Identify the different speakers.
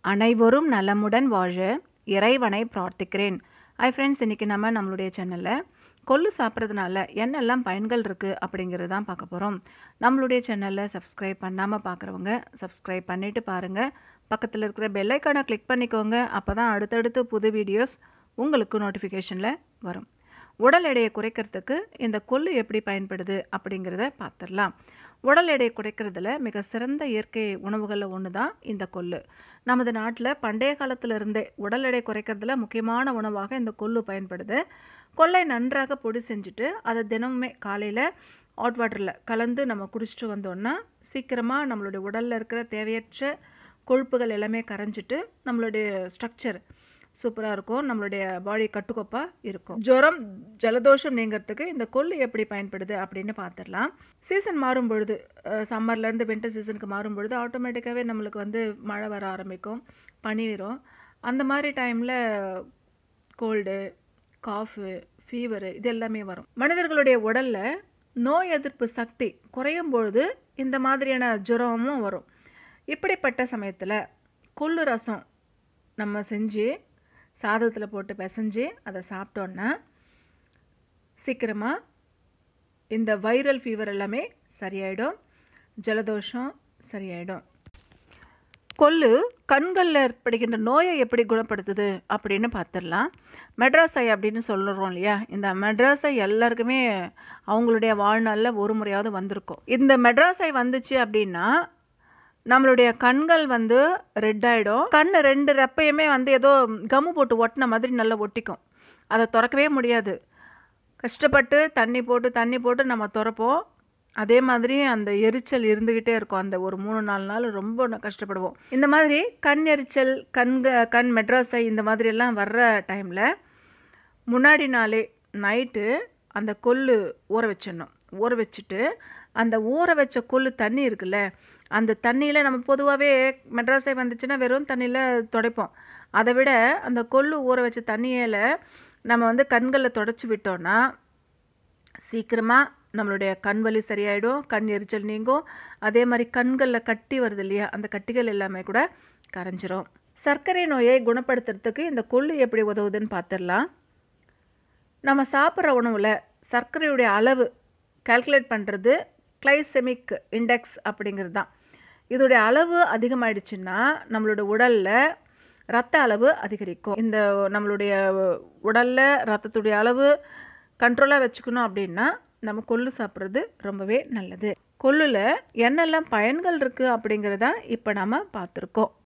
Speaker 1: அனைவரும் நலமுடன் வாழ இறைவனை பிரார்த்திக்கிறேன் ஹை ஃப்ரெண்ட்ஸ் இன்றைக்கி நம்ம நம்மளுடைய சேனலில் கொள்ளு சாப்பிட்றதுனால என்னெல்லாம் பயன்கள் இருக்குது அப்படிங்கிறது தான் பார்க்க போகிறோம் நம்மளுடைய சேனலில் சப்ஸ்கிரைப் பண்ணாமல் பார்க்குறவங்க சப்ஸ்கிரைப் பண்ணிவிட்டு பாருங்கள் பக்கத்தில் இருக்கிற பெல்லைக்கானை கிளிக் பண்ணிக்கோங்க அப்போ தான் அடுத்தடுத்து புது வீடியோஸ் உங்களுக்கு நோட்டிஃபிகேஷனில் வரும் உடல் எடையை குறைக்கிறதுக்கு இந்த கொள்ளு எப்படி பயன்படுது அப்படிங்கிறத பார்த்துடலாம் உடல் எடையை குறைக்கிறதுல மிக சிறந்த இயற்கை உணவுகளில் ஒன்று தான் இந்த கொள்ளு நமது நாட்டில் பண்டைய காலத்துல இருந்தே உடல் எடை குறைக்கிறதுல முக்கியமான உணவாக இந்த கொள்ளு பயன்படுது கொள்ளை நன்றாக பொடி செஞ்சுட்டு அதை தினமுமே காலையில் ஹாட் வாட்டரில் கலந்து நம்ம குடிச்சிட்டு வந்தோம்னா சீக்கிரமாக நம்மளுடைய உடலில் இருக்கிற தேவையற்ற கொழுப்புகள் எல்லாமே கரைஞ்சிட்டு நம்மளுடைய ஸ்ட்ரக்சர் சூப்பராக இருக்கும் நம்மளுடைய பாடி கட்டுக்கோப்பாக இருக்கும் ஜுரம் ஜலதோஷம் நீங்கிறதுக்கு இந்த கொள்ளு எப்படி பயன்படுது அப்படின்னு பார்த்துடலாம் சீசன் மாறும் பொழுது சம்மர்லேருந்து வின்டர் சீசனுக்கு மாறும் பொழுது ஆட்டோமேட்டிக்காகவே நம்மளுக்கு வந்து மழை வர ஆரம்பிக்கும் பனி வரும் அந்த மாதிரி டைமில் கோல்டு காஃபு ஃபீவரு இது எல்லாமே வரும் மனிதர்களுடைய உடலில் நோய் எதிர்ப்பு சக்தி குறையும் பொழுது இந்த மாதிரியான ஜுரமும் வரும் இப்படிப்பட்ட சமயத்தில் கொள்ளு ரசம் நம்ம செஞ்சு சாதத்தில் போட்டு பிசைஞ்சு அதை சாப்பிட்டோன்னா சீக்கிரமாக இந்த வைரல் ஃபீவர் எல்லாமே சரியாயிடும் ஜலதோஷம் சரியாயிடும் கொள்ளு கண்களில் ஏற்படுகின்ற நோயை எப்படி குணப்படுத்துது அப்படின்னு பார்த்துடலாம் மெட்ராஸை அப்படின்னு சொல்லுறோம் இல்லையா இந்த மெட்ராஸை எல்லாருக்குமே அவங்களுடைய வாழ்நாளில் ஒரு முறையாவது வந்திருக்கும் இந்த மெட்ராஸை வந்துச்சு அப்படின்னா நம்மளுடைய கண்கள் வந்து ரெட் ஆகிடும் கண் ரெண்டு ரெப்பையுமே வந்து ஏதோ கம்மு போட்டு ஒட்டின மாதிரி நல்லா ஒட்டிக்கும் அதை திறக்கவே முடியாது கஷ்டப்பட்டு தண்ணி போட்டு தண்ணி போட்டு நம்ம திறப்போம் அதே மாதிரி அந்த எரிச்சல் இருந்துக்கிட்டே இருக்கும் அந்த ஒரு மூணு நாலு நாள் ரொம்ப கஷ்டப்படுவோம் இந்த மாதிரி கண் எரிச்சல் கண் கண் மெட்ராஸை இந்த மாதிரி எல்லாம் வர்ற டைமில் முன்னாடி நாளே நைட்டு அந்த கொள்ளு ஊற வச்சிடணும் ஊற வச்சுட்டு அந்த ஊற வச்ச கொள்ளு தண்ணி இருக்குல்ல அந்த தண்ணியில் நம்ம பொதுவாகவே மெட்ராஸை வந்துச்சுன்னா வெறும் தண்ணியில் துடைப்போம் அதை விட அந்த கொள்ளு ஊற வச்ச தண்ணியில் நம்ம வந்து கண்களில் தொடச்சி விட்டோன்னா சீக்கிரமாக நம்மளுடைய கண் வலி சரியாயிடும் கண் எரிச்சல் நீங்கும் அதே மாதிரி கண்களில் கட்டி வருது இல்லையா அந்த கட்டிகள் எல்லாமே கூட கரைஞ்சிரும் சர்க்கரை நோயை குணப்படுத்துறதுக்கு இந்த கொள்ளு எப்படி உதவுதுன்னு பார்த்துடலாம் நம்ம சாப்பிட்ற உணவில் சர்க்கரையுடைய அளவு கால்குலேட் பண்ணுறது கிளைசெமிக் இண்டெக்ஸ் அப்படிங்கிறது தான் இதோடைய அளவு அதிகமாயிடுச்சுன்னா நம்மளோட உடலில் ரத்த அளவு அதிகரிக்கும் இந்த நம்மளுடைய உடலில் ரத்தத்துடைய அளவு கண்ட்ரோலாக வச்சுக்கணும் அப்படின்னா நம்ம கொள்ளு சாப்பிட்றது ரொம்பவே நல்லது கொள்ளில் என்னெல்லாம் பயன்கள் இருக்குது அப்படிங்கிறத இப்போ நம்ம பார்த்துருக்கோம்